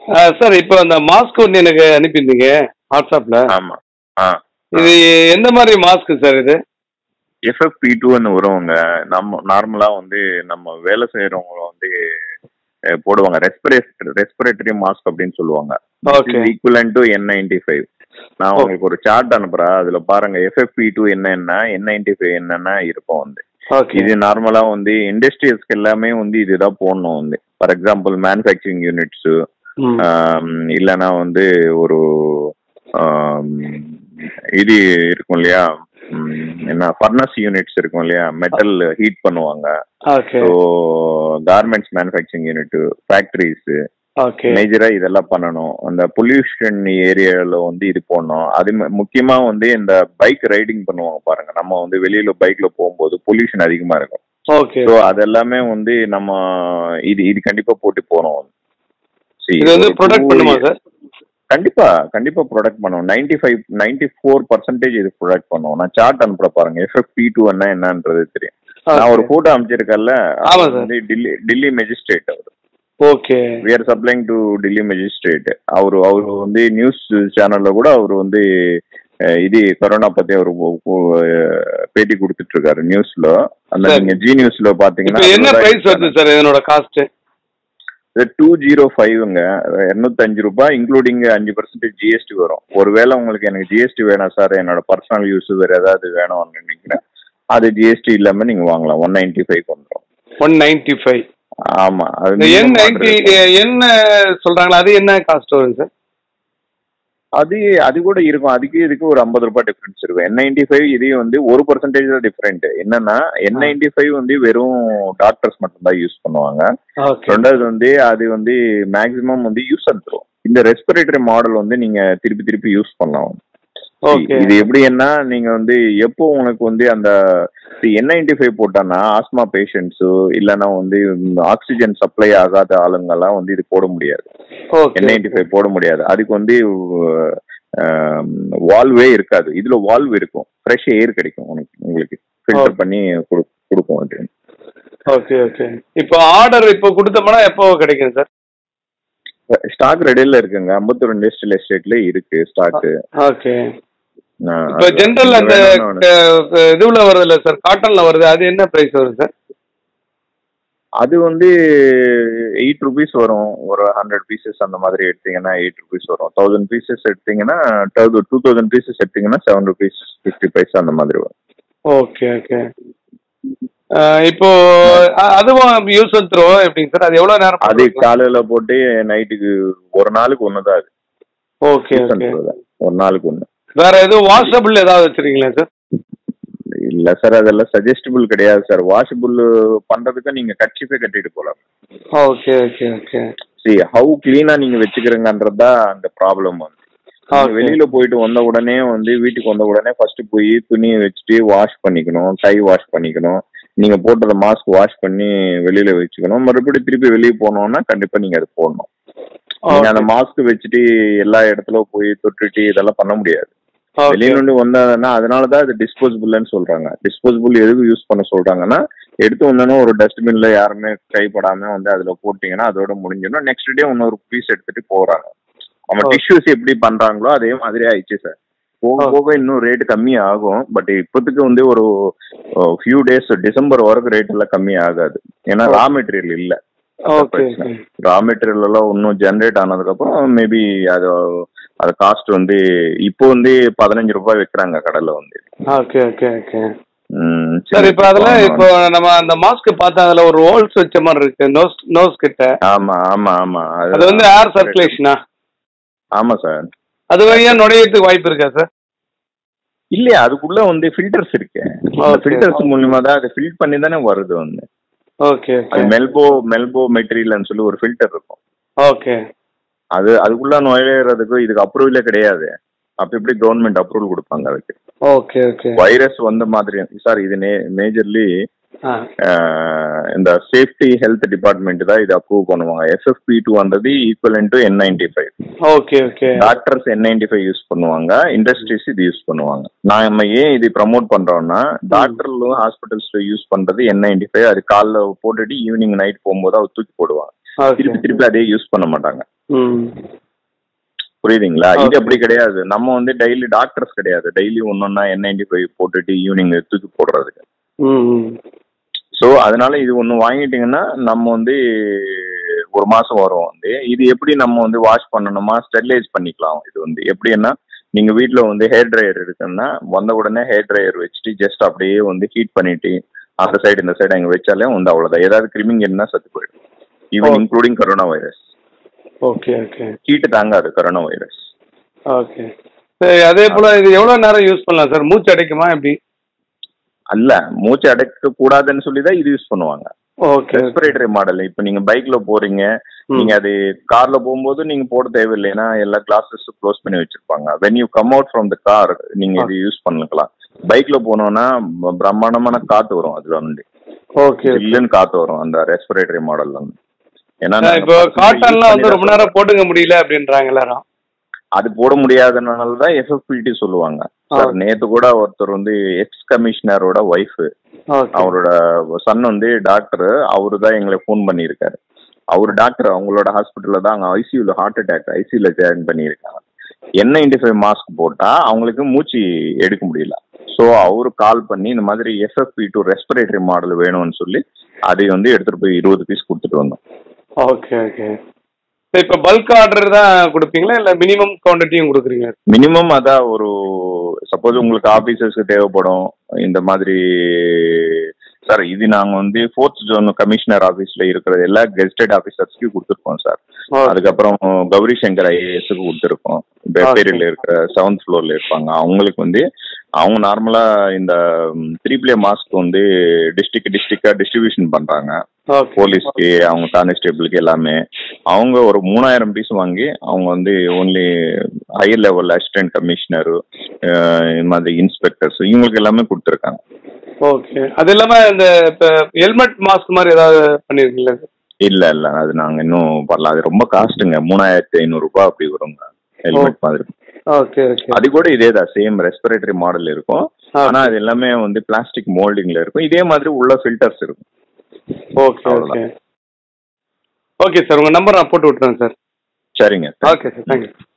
Sir இப்போ அந்த mask ஒன்று எனக்கு அனுப்பியிருந்தீங்க வாட்ஸ்அப்பில் ஆமா ஆ இது எந்த மாதிரி மாஸ்க் சார் இது எஃப்எஃப்பி டூன்னு வருவாங்க நம்ம நார்மலா வந்து நம்ம வேலை செய்யறவங்க வந்து அஹ், போடுவாங்க ரெஸ்பிரேட்டரி ரெஸ்பிரேட்டரி மாஸ்க் அப்படின்னு சொல்லுவாங்க Okay. Equivalent to N ninety five நான் உங்களுக்கு ஒரு சார்ட் அனுப்புறேன் அதுல பாருங்க எஃப்எஃப்பி டூ என்னன்னா என் நைன்டி ஃபைவ் என்னன்னா இருக்கும் வந்து ஓகே இது நார்மலா வந்து இண்டஸ்ட்ரியல்ஸ்க்கு எல்லாமே வந்து இதுதான் போடணும் வந்து ஃபார் எக்ஸாம்பிள் மேனுஃபேக்சரிங் யூனிட்ஸ் ம் இல்லைன்னா வந்து ஒரு ஆம், இது இருக்கும் இல்லையா ம், என்ன ஃபர்னஸ் யூனிட்ஸ் இருக்கும் இல்லையா மெட்டல் ஹீட் பண்ணுவாங்க okay so garments manufacturing unit factories okay மேஜரா இதெல்லாம் பண்ணணும் அந்த பொல்யூஷன் ஏரியால வந்து இது போடணும் அது மு- முக்கியமா வந்து இந்த பைக் ரைடிங் பண்ணுவாங்க பாருங்க நம்ம வந்து வெளியில பைக்ல போகும்போது பொல்யூஷன் அதிகமா இருக்கும் ஓகே ஸோ அதெல்லாமே வந்து நம்ம இது இது கண்டிப்பா போட்டு போறோம் See, இது வந்து ஒரு ப்ரொடக்ட் two பண்ணுமா years- சார் கண்டிப்பா கண்டிப்பா ப்ரொடக்ட் பண்ணுவோம் ninety five ninety four percentage இது ப்ரொடக்ட் பண்ணுவோம் நான் சார்ட் அனுப்புற பாருங்க எஃப்எஃப் டூ என்ன என்னன்றது தெரியும் நான் ஒரு போட்டோ அமைச்சிருக்கேன்ல ஆமா அவர் sir. வந்து டெல்லி டெல்லி மெஜிஸ்ட்ரேட் அவர் okay we are supplying to Delhi magistrate அவர் அவர் வந்து நியூஸ் சேனல்ல கூட அவர் வந்து அஹ், இது கொரோனா பத்தி அவர் பேட்டி கொடுத்துட்டு இருக்காரு நியூஸ்ல அந்த Sir. நீங்க ஜி நியூஸ்ல இப்போ பாத்தீங்கன்னா என்ன பிரைஸ் வருது சார் இதனோட காஸ்ட் டூ ஜீரோ ஃபைவ்ங்க இரநூத்தஞ்சு ரூபாய் இன்க்ளூடிங் அஞ்சு பர்சன்டேஜ் ஜிஎஸ்டி வரும் ஒருவேளை உங்களுக்கு எனக்கு ஜிஎஸ்டி வேணாம் சார் என்னோட பர்சனல் யூஸ் வேற ஏதாவது வேணும் நினைக்கிறேன் அது ஜிஎஸ்டி இல்லாம நீங்க வாங்கலாம் ஒன் நைன்டி ஃபைவ் வந்துடும் ஒன் நைன்டி ஃபைவ் ஆமா அது இந்த என் minimum நைன்டி order. என்ன சொல்றாங்களா அது என்ன காஸ்ட் வரும் சார் அது அது கூட இருக்கும் அதுக்கு இதுக்கு ஒரு ஐம்பது ரூபாய் டிஃபரன்ஸ் இருக்கும் என் நைன்டி ஃபைவ் இதையும் வந்து ஒரு பர்சன்டேஜ் தான் டிஃபரெண்ட் என்னன்னா என் நைன்டி ஃபைவ் வந்து வெறும் டாக்டர்ஸ் மட்டும்தான் யூஸ் பண்ணுவாங்க ஓகே ரெண்டாவது வந்து அது வந்து மேக்ஸிமம் வந்து யூஸ் தரும் இந்த ரெஸ்பிரேட்டரி மாடல் வந்து நீங்க திருப்பி திருப்பி யூஸ் பண்ணலாம் ஓகே இது எப்படி என்ன நீங்க வந்து எப்போ உனக்கு வந்து அந்த என் நைன்டி ஃபைவ் போட்டானா ஆஸ்மா பேஷண்ட்ஸ் இல்லைன்னா வந்து ஆக்சிஜன் சப்ளை ஆகாத ஆளுங்கெல்லாம் வந்து இது போட முடியாது ஓகே என் நைன்டி ஃபைவ் போட முடியாது அதுக்கு வந்து வால்வே இருக்காது இதுல வால்வ் இருக்கும் ஃப்ரெஷ் ஏர் கிடைக்கும் உனக்கு உங்களுக்கு ஃபில்டர் Okay. பண்ணி கொடு- கொடுக்கும் அது ஓகே ஓகே இப்போ ஆர்டர் இப்போ கொடுத்தோம்னா எப்போ கிடைக்கும் சார் ஸ்டாக் ரெடியில இருக்குங்க அம்பத்தூர் இண்டஸ்ட்ரியல் எஸ்டேட்ல இருக்கு ஸ்டாக் ஓகே இப்போ ஜென்ரல் அந்த அஹ், இதுல வருது இல்ல சார் காட்டன்ல வருது அது என்ன பிரைஸ் வருது சார் அது வந்து எயிட் ருபீஸ் வரும் ஒரு ஹண்ட்ரட் பீசஸ் அந்த மாதிரி எடுத்தீங்கன்னா எயிட் ருபீஸ் வரும் தௌசண்ட் பீசஸ் எடுத்தீங்கன்னா டூ தௌசண்ட் பீசஸ் எடுத்தீங்கன்னா செவன் ருபீஸ் ஃபிஃப்டி பைசா அந்த மாதிரி வரும் ஓகே ஓகே இப்போ அ- அதுவும் யூஸ் த்ரோ எப்படிங்க சார் அது எவ்வளவு நேரம் அது காலையில போட்டு நைட்டுக்கு ஒரு நாளுக்கு ஒண்ணுதான் அது okay use and okay throw தான். ஒரு நாளுக்கு ஒண்ணு வேற எதுவும் வாஷபிள் ஏதாவது வச்சிருக்கீங்களா சார் இல்ல சார் அதெல்லாம் சஜஸ்டபிள் கிடையாது சார் வாஷபிள் பண்றதுக்கு நீங்க கட்சிப்பே கட்டிட்டு போலாம் okay okay okay see how கிளீனா நீங்க வச்சுக்கிறீங்கன்றதுதான் அந்த ப்ராப்ளம் வந்து நீங்க Okay. வெளியில போயிட்டு வந்த உடனே வந்து வீட்டுக்கு வந்த உடனே ஃபர்ஸ்ட் போய் துணியை வச்சுட்டு வாஷ் பண்ணிக்கணும் கை வாஷ் பண்ணிக்கணும் நீங்க போட்டத மாஸ்க் வாஷ் பண்ணி வெளியில வச்சுக்கணும் மறுபடியும் திருப்பி வெளியே போனோம்னா கண்டிப்பா நீங்க அது போடணும் நீங்க அந்த மாஸ்க் வச்சுட்டு எல்லா இடத்துல போய் தொட்டுட்டு இதெல்லாம் பண்ண முடியாது ஓகே வெளியில இருந்து வந்ததுன்னா அதனாலதான் இது டிஸ்போசபிள்னு சொல்றாங்க டிஸ்போசபிள் எதுக்கு யூஸ் பண்ண சொல்றாங்கன்னா எடுத்து வந்தோன்னே ஒரு டஸ்ட்பின்ல யாருமே கைப்படாம வந்து அதுல போட்டீங்கன்னா அதோட முடிஞ்சிடும் நெக்ஸ்ட் டே இன்னொரு பீஸ் எடுத்துட்டு போறாங்க நம்ம Okay. டிஷ்யூஸ் எப்படி பண்றாங்களோ அதே மாதிரி ஆயிடுச்சு சார் போக Okay. போக இன்னும் ரேட் கம்மி ஆகும் பட் இப்போதைக்கு வந்து ஒரு ஃபியூ டேஸ் டிசம்பர் வரைக்கும் ரேட் எல்லாம் கம்மி ஆகாது ஏன்னா ரா மெட்டீரியல் இல்ல ஓகே ஓகே ரா மெட்டீரியல் எல்லாம் இன்னும் ஜென்ரேட் ஆனதுக்கு அப்புறம் மேபி அது அது காஸ்ட் வந்து இப்போ வந்து பதினஞ்சு ரூபாய் விற்கிறாங்க கடையில வந்து ஓகே ஓகே ஓகே ம், சார் சரி, இப்போ அதுல இப்போ நம்ம அந்த மாஸ்க் பார்த்தா அதுல ஒரு ஹோல்ஸ் வச்ச மாதிரி இருக்கு நோஸ் நோஸ் கிட்ட ஆமா ஆமா ஆமா அது வந்து ஏர் சர்க்குலேஷனா ஆமா சார் அது வழியா நுழையறதுக்கு வாய்ப்பு இருக்கா சார் இல்லையா அதுக்குள்ள வந்து ஃபில்டர்ஸ் இருக்கு Okay. ஃபில்டர்ஸ் மூலியமா தான் அது ஃபில்ட் பண்ணி தானே வருது வந்து ஓகே அது ஓகே மெல்போ மெல்போ மெட்டீரியல்னு சொல்லி ஒரு ஃபில்டர் இருக்கும் ஓகே அது அதுக்குள்ள நுழையிறதுக்கு இதுக்கு அப்ரூவலே கிடையாது அப்ப எப்படி கவர்மெண்ட் அப்ரூவல் கொடுப்பாங்க அதுக்கு ஓகே ஓகே வைரஸ் வந்த மாதிரி சார் இது மேஜர்லி ஆ இந்த சேஃப்டி ஹெல்த் டிபார்ட்மெண்ட் தான் இது அப்ரூவ் பண்ணுவாங்க எஸ்எஃப்பி டூன்றது equivalent to N ninety five okay okay doctors N ninety five use பண்ணுவாங்க இண்டஸ்ட்ரீஸ் இது யூஸ் பண்ணுவாங்க நான் நம்ம ஏன் இது ப்ரமோட் பண்றோம்னா டாக்டர்லும் ஹாஸ்பிட்டல்ஸ்ல யூஸ் பண்றது என் நைன்டி ஃபைவ் அது காலைல போட்டுட்டு ஈவினிங் நைட் போகும்போது அவர் தூக்கி போடுவாங்க ஓகே திருப்பி திருப்பி அதே யூஸ் பண்ண மாட்டாங்க ம் புரியுதுங்களா இது Okay. அப்படி கிடையாது நம்ம வந்து டெய்லி டாக்டர்ஸ் கிடையாது டெய்லி ஒன்னொன்னா என் நைன்டி ஃபைவ் போட்டுட்டு ஈவினிங் தூக்கி போடுறதுக்கு ம் ம் ஸோ அதனால இது ஒன்று வாங்கிட்டீங்கன்னா நம்ம வந்து ஒரு மாசம் வரும் வந்து இது எப்படி நம்ம வந்து வாஷ் பண்ணணுமா ஸ்டெரிலைஸ் பண்ணிக்கலாம் இது வந்து எப்படின்னா நீங்க வீட்ல வந்து ஹேர் ட்ரையர் இருக்குன்னா வந்த உடனே ஹேர் ட்ரையர் வச்சுட்டு ஜஸ்ட் அப்படியே வந்து ஹீட் பண்ணிட்டு அந்த சைடு இந்த சைடு அங்கே வச்சாலே வந்து அவ்வளோதான் ஏதாவது கிருமிங்க என்ன சத்து போயிடும் even Okay. Including corona virus okay okay heat தாங்காது கரோனா வைரஸ் ஓகே சரி அதே போல இது எவ்வளவு நேரம் யூஸ் பண்ணலாம் சார் மூச்சு அடைக்குமா எப்படி அல்ல மூச்சு அடைக்க கூடாதுன்னு சொல்லி தான் இது யூஸ் பண்ணுவாங்க ஓகே ரெஸ்பிரேட்டரி மாடல் இப்போ நீங்க பைக்ல போறீங்க நீங்க அது கார்ல போகும்போது நீங்க போட தேவையில்லை ஏன்னா எல்லா கிளாஸஸ் க்ளோஸ் பண்ணி வச்சிருப்பாங்க when you come out from the car நீங்க இது யூஸ் பண்ணிக்கலாம் பைக்ல போனோம்னா ப- பிரம்மாண்டமான காத்து வரும் அதுல வந்து ஓகே இல்லைன்னு காத்து வரும் அந்த ரெஸ்பிரேட்டரி மாடல்ல வந்து ஏன்னா ஆ, நாங்க இப்போ personally use காட்டன்லாம் வந்து பண்ணி ரொம்ப தான் நேரம் போட்டுக்க முடியல அப்படின்றாங்க எல்லாரும் அது போட முடியாதனால தான் எஃப்எஃபிடி சொல்லுவாங்க சார் ஆ. நேத்து கூட ஒருத்தர் வந்து எக்ஸ் கமிஷனரோட ஒய்ஃப் ஓகே அவரோட சன் வந்து டாக்டர் அவரு தான் எங்களை ஃபோன் பண்ணியிருக்காரு அவர் டாக்டர் அவங்களோட ஹாஸ்பிட்டல்ல தான் அங்கே ஐசியூல ஹார்ட் அட்டாக் ஐசியூல ஜாயின் பண்ணியிருக்காங்க என் நைன்டி ஃபைவ் மாஸ்க் போட்டா அவங்களுக்கு மூச்சு எடுக்க முடியல ஸோ அவரு கால் பண்ணி இந்த மாதிரி எஃப்எஃப்பி டூ ரெஸ்பிரேட்டரி மாடல் வேணும்னு சொல்லி அதை வந்து எடுத்துட்டு போய் இருபது பீஸ் கொடுத்துட்டு வந்தோம் ஓகே ஓகே இப்போ பல்க் ஆர்டர் தான் கொடுப்பீங்களா இல்லை மினிமம் குவான்டிட்டியும் கொடுக்குறீங்க மினிமம் அதான் ஒரு சப்போஸ் உங்களுக்கு ஆபீசர்ஸ்க்கு தேவைப்படும் இந்த மாதிரி சார் இது நாங்க வந்து ஃபோர்த் ஜோன் கமிஷனர் ஆபீஸ்ல இருக்கிற எல்லா கெஸ்டட் ஆபீசர்ஸ்க்கு கொடுத்துருக்கோம் சார் அதுக்கப்புறம் கௌரி சங்கர் ஐஏஎஸ்க்கு கொடுத்துருக்கோம் பேப்பேரியில் இருக்கிற செவன்த் ஃப்ளோர்ல இருப்பாங்க அவங்களுக்கு வந்து அவங்க நார்மலா இந்த த்ரீ பிளே மாஸ்க் வந்து டிஸ்ட்ரிக்ட் டிஸ்ட்ரிக்டா டிஸ்ட்ரிபியூஷன் பண்றாங்க ஓகே போலீஸ்க்கு அவங்க கான்ஸ்டபிளுக்கு எல்லாமே அவங்க ஒரு மூணாயிரம் பீஸ் வாங்கி அவங்க வந்து only higher level assistant commissioner இந்த மாதிரி இன்ஸ்பெக்டர்ஸ் இவங்களுக்கு எல்லாமே கொடுத்துருக்காங்க ஓகே அது இல்லாமல் இந்த இப்போ ஹெல்மெட் மாஸ்க் மாதிரி ஏதாவது பண்ணியிருக்கீங்களா சார் இல்ல இல்ல அது நாங்க இன்னும் பண்ணல அது ரொம்ப காஸ்ட்டுங்க மூணாயிரத்தி ஐநூறு ரூபாய் அப்படி வருங்க ஹெல்மெட் மாதிரி ஓகே ஓகே அது கூட இதே தான் சேம் ரெஸ்பிரேட்டரி மாடல் இருக்கும் ஆனா அது எல்லாமே வந்து பிளாஸ்டிக் மோல்டிங்ல இருக்கும் இதே மாதிரி உள்ள ஃபில்டர்ஸ் இருக்கும் ஓகே ஓகே அவ்வளவுதான். ஓகே சார் உங்கள் நம்பர் நான் போட்டு விட்டுறேன் சார் சரிங்க ஓகே சார் தேங்க்யூ